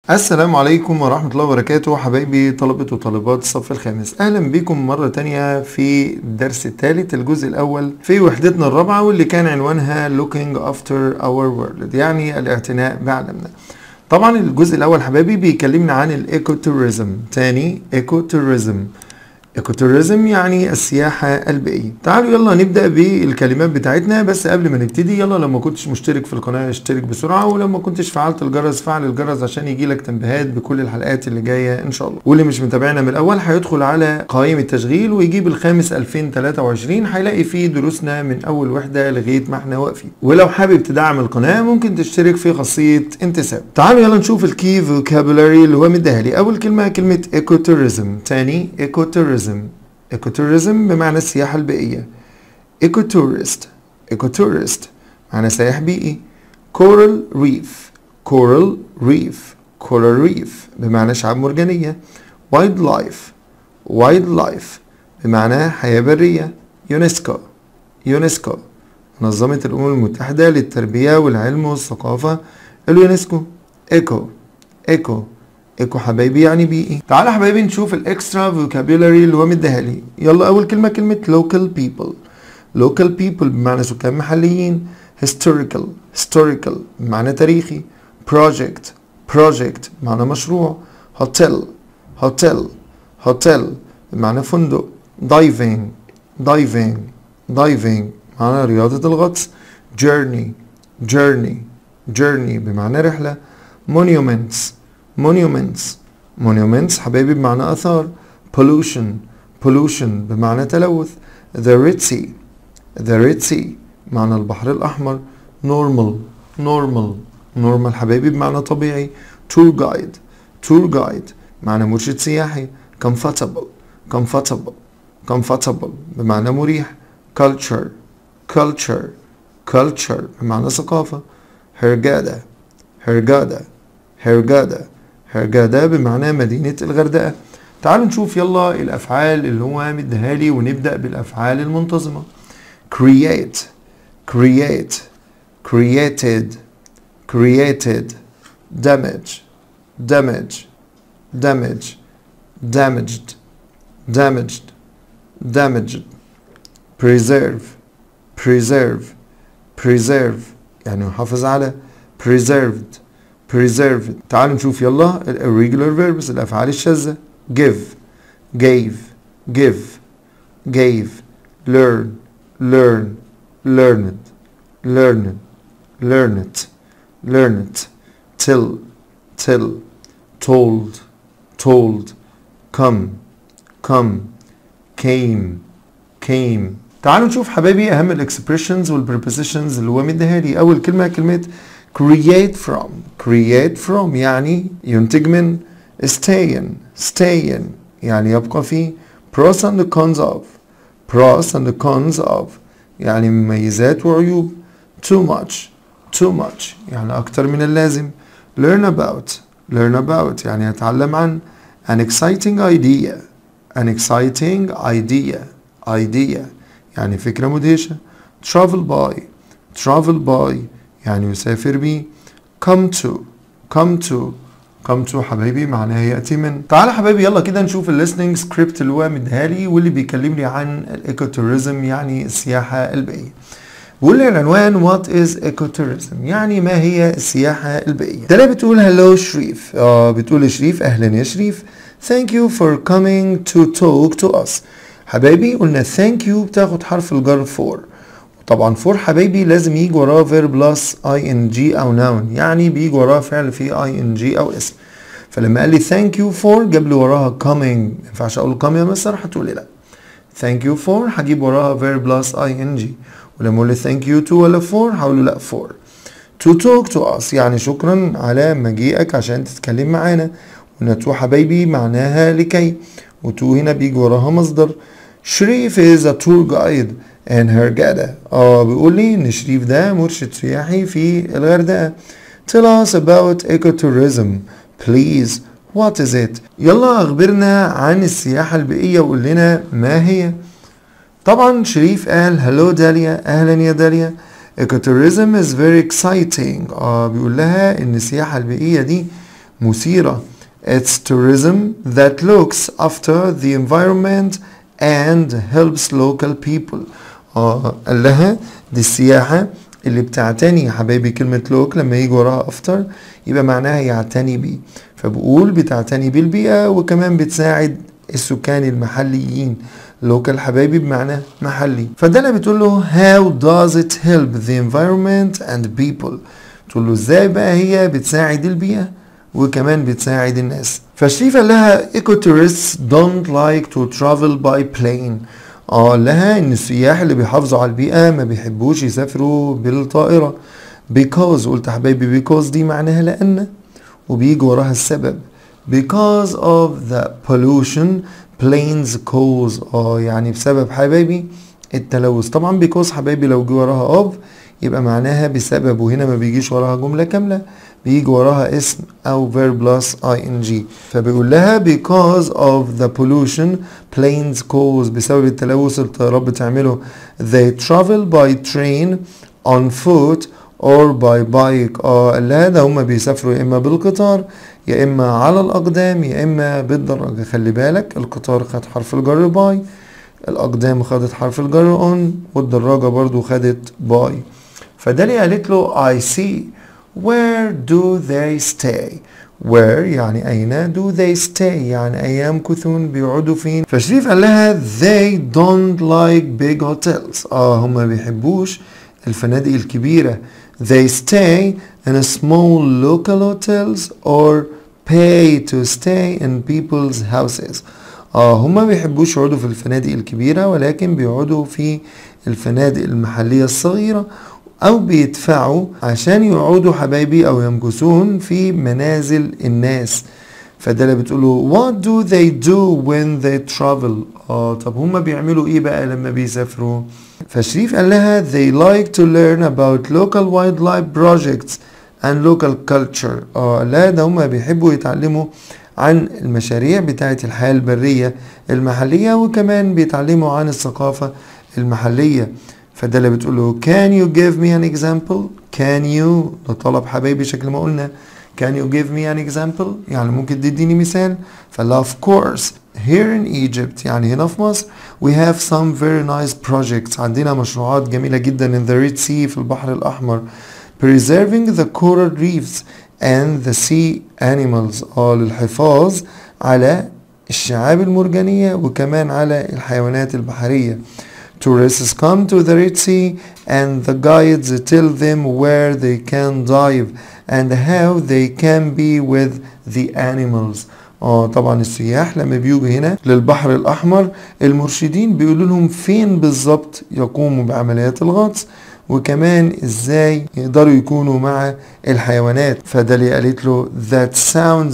السلام عليكم ورحمة الله وبركاته حبايبي طلبة وطالبات الصف الخامس أهلا بكم مرة تانية في الدرس الثالث الجزء الأول في وحدتنا الرابعة واللي كان عنوانها Looking After Our World يعني الاعتناء بعالمنا طبعا الجزء الأول حبايبي بيكلمنا عن الإيكوتوريزم تاني إيكوتوريزم ايكوتوريزم يعني السياحة البيئية تعالوا يلا نبدأ بالكلمات بتاعتنا بس قبل ما نبتدي يلا لو ما كنتش مشترك في القناة اشترك بسرعة ولو ما كنتش فعلت الجرس فعل الجرس عشان يجيلك تنبيهات بكل الحلقات اللي جاية ان شاء الله واللي مش متابعنا من الاول هيدخل على قائمة التشغيل ويجيب الخامس 2023 هيلاقي فيه دروسنا من اول وحدة لغاية ما احنا واقفين ولو حابب تدعم القناة ممكن تشترك في خاصية انتساب تعالوا يلا نشوف الكي فوكابولاري اللي هو مديها لي اول كلمة كلمة ايكوتوريزم تاني ايكوتوريزم ايكوتوريزم بمعنى السياحة البيئية ايكوتورست ايكوتورست معنى سائح بيئي كورال ريف كورال ريف كورال ريف بمعنى شعاب مرجانية وايلد لايف وايلد لايف بمعنى حياة برية يونسكو يونسكو منظمة الأمم المتحدة للتربية والعلم والثقافة اليونسكو ايكو ايكو ايكو حبايبي يعني بيئي تعالى حبايبي نشوف الاكسترا فوكابيولاري اللي هو مديها لي يلا اول كلمه كلمه local people local people بمعنى سكان محليين historical historical بمعنى تاريخي project project بمعنى مشروع hotel hotel hotel بمعنى فندق diving diving diving بمعنى رياضة الغطس journey journey journey بمعنى رحلة monuments monuments monuments حبايبي بمعنى آثار pollution pollution بمعنى تلوث the Red Sea the Red Sea معنى البحر الأحمر normal normal normal حبايبي بمعنى طبيعي tour guide tour guide معنى مرشد سياحي comfortable comfortable comfortable بمعنى مريح culture culture culture بمعنى ثقافة هرجادة هرجادة هرجادة هرجادة بمعنى مدينة الغردقة تعالوا نشوف يلا الأفعال اللي هو مديها لي ونبدأ بالأفعال المنتظمة create create created created damage damage damage damaged damaged damaged preserve preserve preserve يعني يحافظ على preserved preserved تعالوا نشوف يلا ال irregular verbs الأفعال الشاذة give gave give gave learn learn learned learned learned learned till till told told come come came came تعالوا نشوف حبايبي أهم الإكسبريشنز والبريبوزيشنز اللي هو مديها لي أول كلمة كلمة create from create from يعني ينتج من stay in stay in يعني يبقى فيه pros and cons of pros and cons of يعني مميزات وعيوب too much too much يعني أكتر من اللازم learn about learn about يعني يتعلم عن an exciting idea an exciting idea idea يعني فكرة مدهشة travel by travel by يعني يسافر بيه come to come to come to حبايبي معناها يأتي من تعالى حبايبي يلا كده نشوف الليسننج سكريبت اللي هو مديها لي واللي بيكلمني عن الايكوتوريزم يعني السياحة البيئية بيقول لي العنوان وات از ايكوتوريزم يعني ما هي السياحة البيئية تلاقي بتقول هلو شريف اه بتقول شريف اهلا يا شريف thank you for coming to talk to us حبايبي قلنا thank you بتاخد حرف الجر for طبعا فور حبايبي لازم يجي وراه فيرب بلس اي ان جي او ناون يعني بيجي وراه فعل فيه اي ان جي او اسم فلما قال لي ثانك يو فور جاب لي وراها coming ما ينفعش اقول كام يا مستر هتقول لي لا ثانك يو فور هجيب وراها فيرب بلس اي ان جي ولما اقول لي ثانك يو تو ولا فور هقول له لا فور to talk to us يعني شكرا على مجيئك عشان تتكلم معانا ونتو حبايبي معناها لكي وتو هنا بيجي وراها مصدر شريف is a tour guide and هرجادة اه بيقول لي ان شريف ده مرشد سياحي في الغردقة tell us about ecotourism please what is it يلا اخبرنا عن السياحة البيئية وقول لنا ما هي طبعا شريف قال هلو داليا اهلا يا داليا ecotourism is very exciting اه بيقول لها ان السياحة البيئية دي مثيرة It's tourism that looks after the environment and helps local people آه قال لها دي السياحة اللي بتعتني يا حبايبي كلمة لوك لما يجي وراها افتر يبقى معناها يعتني بيه فبقول بتعتني بالبيئة وكمان بتساعد السكان المحليين لوكال حبايبي بمعنى محلي فدانا بتقول له how does it help the environment and people تقول له ازاي بقى هي بتساعد البيئة وكمان بتساعد الناس فشريف قال لها eco tourists don't like to travel by plane اه قال لها ان السياح اللي بيحافظوا على البيئة ما بيحبوش يسافروا بالطائرة because قلت يا حبايبي because دي معناها لأن وبيجي وراها السبب because of the pollution planes cause اه يعني بسبب حبايبي التلوث طبعا because حبايبي لو جه وراها of يبقى معناها بسبب وهنا ما بيجيش وراها جملة كاملة بيجي وراها اسم او verb plus ing فبيقول لها because of the pollution planes cause بسبب التلوث الطيارات بتعمله they travel by train on foot or by bike اه قال لها ده هما بيسافروا يا اما بالقطار يا اما على الاقدام يا اما بالدراجة خلي بالك القطار خد حرف الجر باي الاقدام خدت حرف الجر on والدراجة برضو خدت باي فدالي قالت له I see where do they stay where يعني أين do they stay يعني أيام كثون بيقعدوا فين فشريف قال لها they don't like big hotels اه هم ما بيحبوش الفنادق الكبيرة they stay in small local hotels or pay to stay in people's houses اه هم ما بيحبوش يقعدوا في الفنادق الكبيرة ولكن بيقعدوا في الفنادق المحلية الصغيرة او بيدفعوا عشان يقعدوا حبايبي او يمكثون في منازل الناس فده بتقوله what do they do when they travel اه طب هما بيعملوا ايه بقى لما بيسافروا فشريف قال لها they like to learn about local wildlife projects and local culture اه لا ده هما بيحبوا يتعلموا عن المشاريع بتاعة الحياة البرية المحلية وكمان بيتعلموا عن الثقافة المحلية فده اللي بتقول له can you give me an example can you ده طلب حبايبي شكل ما قلنا can you give me an example يعني ممكن تديني مثال فلا of course here in Egypt يعني هنا في مصر we have some very nice projects عندنا مشروعات جميلة جدا in the Red Sea في البحر الأحمر preserving the coral reefs and the sea animals اه للحفاظ على الشعاب المرجانية وكمان على الحيوانات البحرية Tourists come to the Red Sea and the guides tell them where they can dive and how they can be with the animals. اه طبعا السياح لما بيجوا هنا للبحر الأحمر المرشدين بيقولوا لهم فين بالظبط يقوموا بعمليات الغطس وكمان ازاي يقدروا يكونوا مع الحيوانات فده اللي قالت له that sounds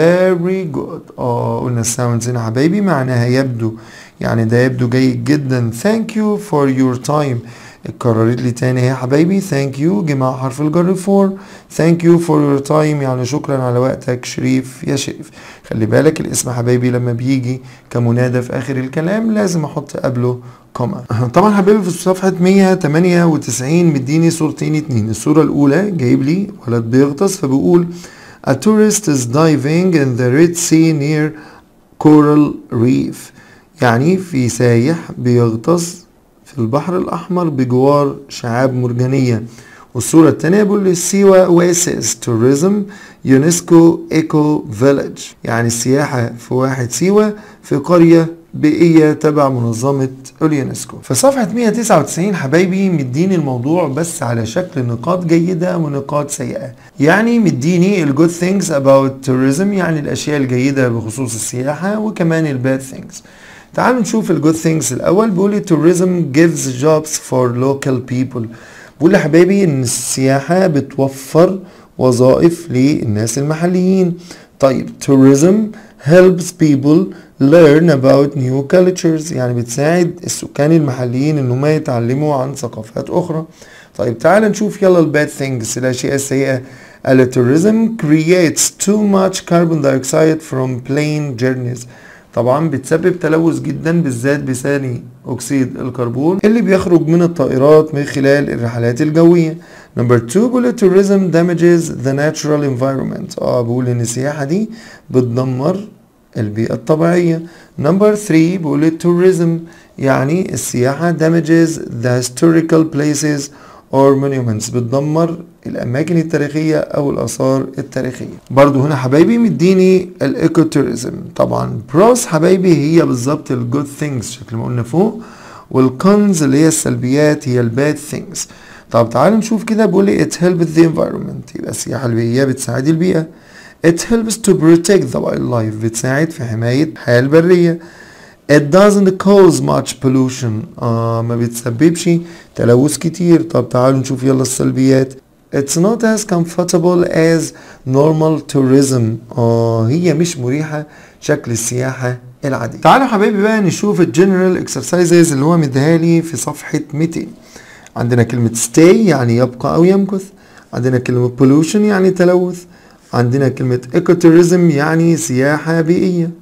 very good اه قلنا sounds هنا حبايبي معناها يبدو يعني ده يبدو جيد جدا thank you for your time اتكررت لي تاني يا حبايبي thank you جه مع حرف الجر for thank you for your time يعني شكرا على وقتك شريف يا شريف خلي بالك الاسم حبايبي لما بيجي كمنادى في اخر الكلام لازم احط قبله كوما طبعا حبايبي في صفحة 198 مديني صورتين اتنين الصورة الأولى جايب لي ولد بيغطس فبيقول A tourist is diving in the Red Sea near Coral Reef يعني في سايح بيغطس في البحر الأحمر بجوار شعاب مرجانية والصورة التانية بيقول لي سيوا اواسيس توريزم يونسكو ايكو فيلج يعني السياحة في واحد سيوا في قرية بيئية تبع منظمة اليونسكو في صفحة 199 حبايبي مديني الموضوع بس على شكل نقاط جيدة ونقاط سيئة يعني مديني ال good things about tourism يعني الأشياء الجيدة بخصوص السياحة وكمان ال bad things تعالوا نشوف ال good things الأول بيقول لي tourism gives jobs for local people بقول لحبايبي إن السياحة بتوفر وظائف للناس المحليين طيب tourism helps people learn about new cultures يعني بتساعد السكان المحليين ان هم يتعلموا عن ثقافات اخرى طيب تعال نشوف يلا الباد things الاشياء السيئة tourism creates too much carbon dioxide from plane journeys طبعا بتسبب تلوث جدا بالذات بثاني اكسيد الكربون اللي بيخرج من الطائرات من خلال الرحلات الجويه نمبر 2 بيقول tourism damages the natural environment اه بيقول ان السياحه دي بتدمر البيئه الطبيعيه نمبر 3 بيقول tourism يعني السياحه damages the historical places or monuments بتدمر الاماكن التاريخيه او الاثار التاريخيه برضو هنا حبايبي مديني الايكو توريزم طبعا بروس حبايبي هي بالظبط الجود ثينجز شكل ما قلنا فوق والكونز اللي هي السلبيات هي الباد ثينجز طب تعالوا نشوف كده بيقول لي it helps the environment يبقى السياحه البيئيه بتساعد البيئه it helps to protect the wildlife بتساعد في حمايه الحياه البريه It doesn't cause much pollution آه ما بتسببش تلوث كتير طب تعالوا نشوف يلا السلبيات It's not as comfortable as normal tourism آه هي مش مريحة شكل السياحة العادية تعالوا حبايبي بقى نشوف الجنرال اكسرسايزز اللي هو مديها لي في صفحة 200 عندنا كلمة stay يعني يبقى أو يمكث عندنا كلمة pollution يعني تلوث عندنا كلمة ecotourism يعني سياحة بيئية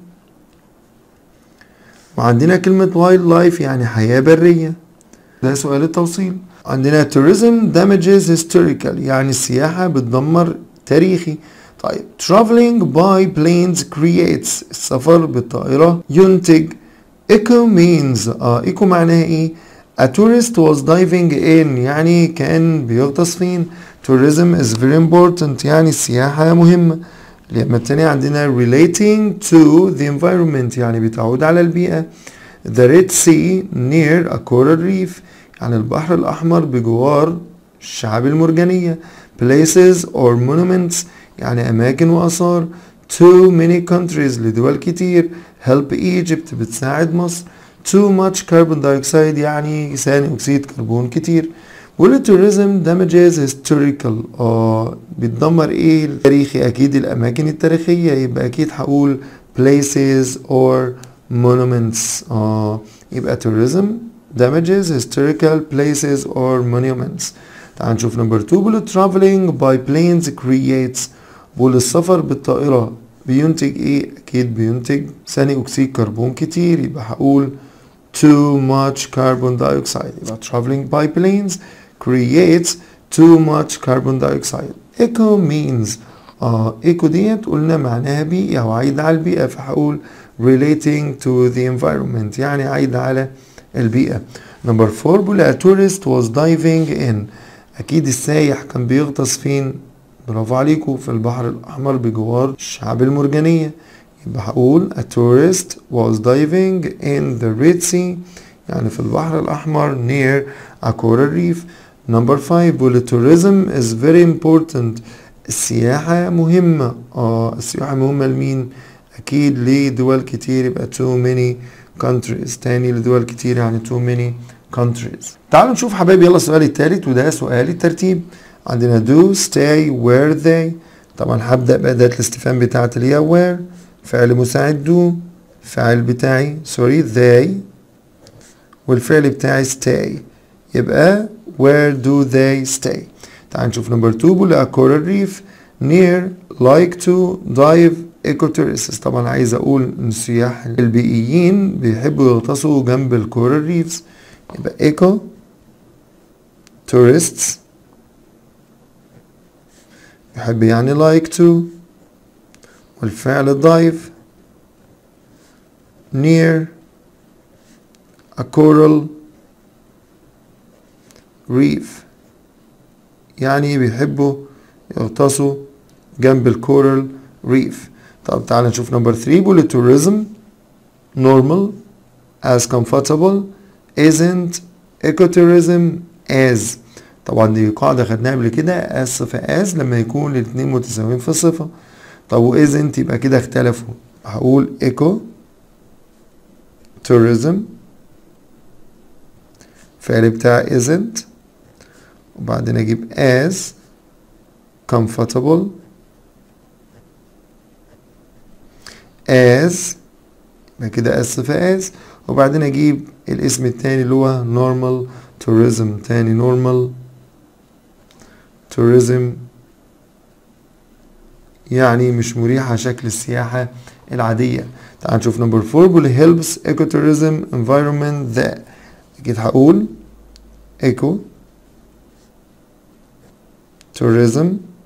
وعندنا كلمة وايلد لايف يعني حياة برية ده سؤال التوصيل عندنا tourism damages historical يعني السياحة بتدمر تاريخي طيب traveling by planes creates السفر بالطائرة ينتج eco means اه eco معناها ايه A tourist was diving in يعني كان بيغطس فين tourism is very important يعني السياحة مهمة الكلمة التانية عندنا relating to the environment يعني بتعود على البيئة the Red Sea near a coral reef يعني البحر الأحمر بجوار الشعاب المرجانية places or monuments يعني أماكن وآثار too many countries لدول كتير help Egypt بتساعد مصر too much carbon dioxide يعني ثاني أكسيد كربون كتير والتوريزم damages historical اه بتدمر ايه التاريخي اكيد الاماكن التاريخية يبقى اكيد هقول places or monuments اه يبقى tourism damages historical places or monuments تعال نشوف نمبر 2 بيقول traveling by planes creates بيقول السفر بالطائرة بينتج ايه اكيد بينتج ثاني اكسيد كربون كتير يبقى هقول too much carbon dioxide يبقى traveling by planes creates too much carbon dioxide eco means اه eco ديت قلنا معناها بيئة او عايدة على البيئة فهقول relating to the environment يعني عايدة على البيئة نمبر 4 بيقول a tourist was diving in اكيد السايح كان بيغطس فين برافو عليكم في البحر الاحمر بجوار الشعاب المرجانية يبقى هقول a tourist was diving in the Red Sea يعني في البحر الأحمر near a coral reef number 5 بيقول tourism is very important السياحة مهمة اه السياحة مهمة لمين أكيد لدول كتير يبقى too many countries تاني لدول كتير يعني too many countries تعالوا نشوف حبايبي يلا السؤال التالت وده سؤال الترتيب عندنا do stay where they طبعا هبدأ بأداة الاستفهام بتاعت اللي هي where فعل مساعد do فعل بتاعي سوري they والفعل بتاعي stay يبقى where do they stay تعال نشوف نمبر 2 بيقول a coral reef near like to dive ecotourists طبعا عايز اقول ان السياح البيئيين بيحبوا يغطسوا جنب الكورال ريفز يبقى eco tourists يحب يعني like to والفعل dive near a coral reef يعني بيحبوا يغطسوا جنب الكورال ريف طب تعال نشوف نمبر 3 بيقول tourism normal as comfortable isn't ecotourism as طبعا دي قاعدة خدناها قبل كده as صفة as لما يكون الاتنين متساويين في الصفة طب و isn't يبقى كده اختلفوا هقول eco tourism الفعل بتاع isn't وبعدين اجيب as comfortable as يبقى كده as صفة as وبعدين اجيب الاسم التاني اللي هو normal tourism تاني normal tourism يعني مش مريحة شكل السياحة العادية تعال نشوف نمبر 4 بيقول helps ecotourism environment the أكيد هقول eco tourism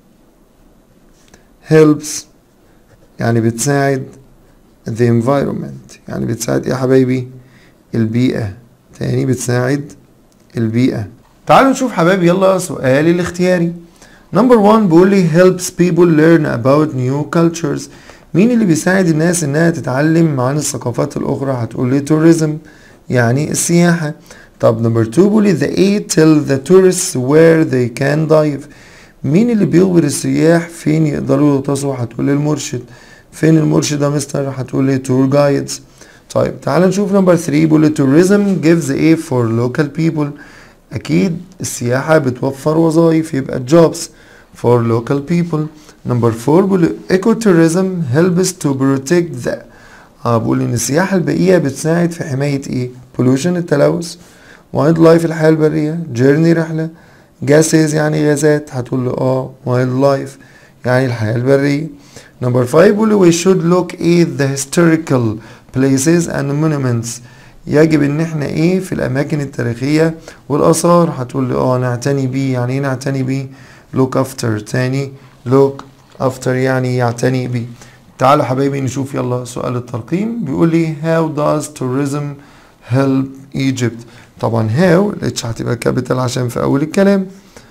helps يعني بتساعد the environment يعني بتساعد ايه يا حبايبي البيئة تاني بتساعد البيئة تعالوا نشوف حبايبي يلا سؤالي الاختياري نمبر 1 بيقول لي helps people learn about new cultures مين اللي بيساعد الناس انها تتعلم عن الثقافات الاخرى هتقول لي tourism يعني السياحة طب نمبر 2 بيقول لي the aid tell the tourists where they can dive مين اللي بيخبر السياح فين يقدروا يغطسوا هتقول لي المرشد فين المرشد يا مستر هتقول لي tour guides طيب تعال نشوف نمبر 3 بيقول لي tourism gives a for local people اكيد السياحة بتوفر وظائف يبقى jobs for local people نمبر 4 بيقول ecotourism helps to protect the اه بقول ان السياحة البيئية بتساعد في حماية ايه pollution التلوث وايلد لايف الحياة البرية journey رحلة gases يعني غازات هتقول له اه وايلد لايف يعني الحياة البرية نمبر 5 بيقول we should look at the historical places and monuments يجب ان احنا ايه في الاماكن التاريخية والاثار هتقول لي اه نعتني بيه يعني ايه نعتني بيه look after تاني look after يعني يعتني بيه تعالوا حبايبي نشوف يلا سؤال الترقيم بيقول لي how does tourism help Egypt طبعا how الاتش هتبقى كابيتال عشان في اول الكلام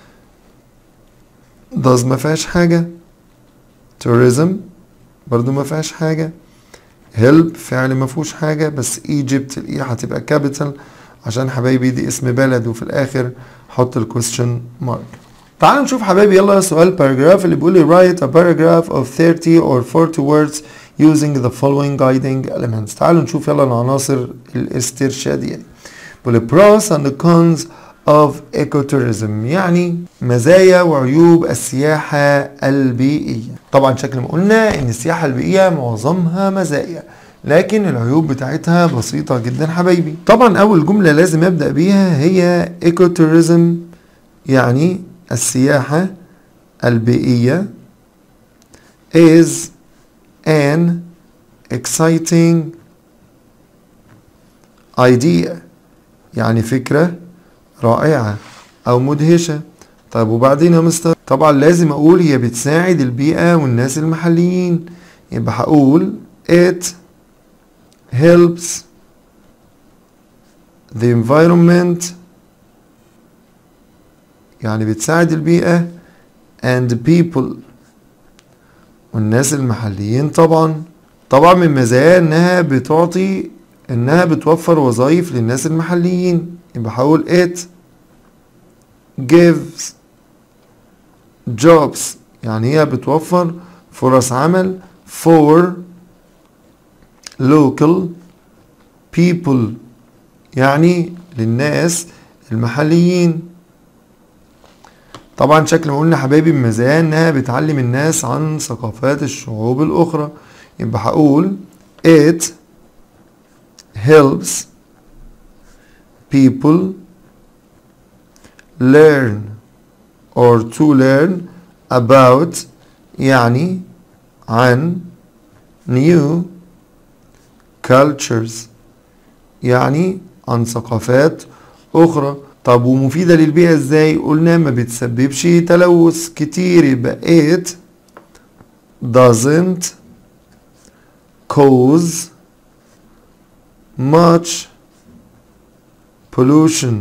does ما فيهاش حاجة tourism برضو ما فيهاش حاجة help فعل ما فيهوش حاجة بس Egypt الاي هتبقى كابيتال عشان حبايبي دي اسم بلد وفي الاخر حط الكويستشن مارك تعالوا نشوف حبايبي يلا سؤال باراجراف اللي بيقول لي write a paragraph of 30 or 40 words using the following guiding elements تعالوا نشوف يلا العناصر الاسترشادية بيقول لي pros and cons of ecotourism يعني مزايا وعيوب السياحة البيئية طبعا شكل ما قلنا ان السياحة البيئية معظمها مزايا لكن العيوب بتاعتها بسيطة جدا حبايبي طبعا اول جملة لازم ابدأ بيها هي ecotourism يعني السياحة البيئية is an exciting idea يعني فكرة رائعة أو مدهشة طيب وبعدين يا مستر طبعا لازم أقول هي بتساعد البيئة والناس المحليين يبقى هقول it helps the environment يعني بتساعد البيئة and people والناس المحليين طبعا طبعا من مزاياها انها بتعطي انها بتوفر وظائف للناس المحليين يبقى هقول it gives jobs يعني هي بتوفر فرص عمل for local people يعني للناس المحليين طبعا شكل ما قلنا حبايبي من مزايا انها بتعلم الناس عن ثقافات الشعوب الاخرى يبقى هقول it helps people learn or to learn about يعني عن new cultures يعني عن ثقافات أخرى طب ومفيدة للبيئة ازاي قلنا ما بتسببش تلوث كتير يبقى it doesn't cause much pollution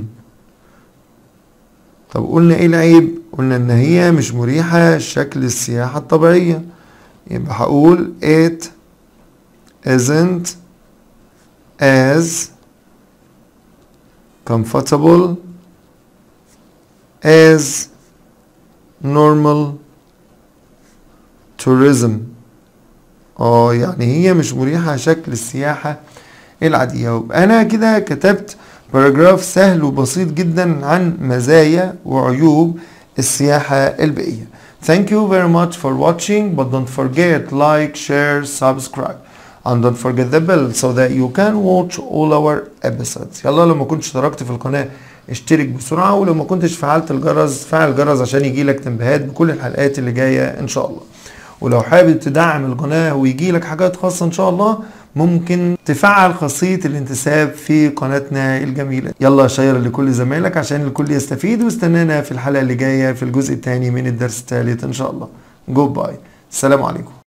طب قلنا ايه العيب قلنا ان هي مش مريحة شكل السياحة الطبيعية يبقى هقول it isn't as comfortable as normal tourism اه يعني هي مش مريحة شكل السياحة العادية ويبقى انا كده كتبت باراجراف سهل وبسيط جدا عن مزايا وعيوب السياحة البيئية Thank you very much for watching but don't forget like, share, subscribe and don't forget the bell so that you can watch all our episodes يلا لو ما كنتش اشتركت في القناة اشترك بسرعة ولو ما كنتش فعلت الجرس فعل الجرس عشان يجيلك تنبيهات بكل الحلقات اللي جاية ان شاء الله ولو حابب تدعم القناة ويجي لك حاجات خاصة ان شاء الله ممكن تفعل خاصية الانتساب في قناتنا الجميلة يلا شير لكل زمايلك عشان الكل يستفيد واستنانا في الحلقة اللي جاية في الجزء الثاني من الدرس الثالث ان شاء الله جود باي السلام عليكم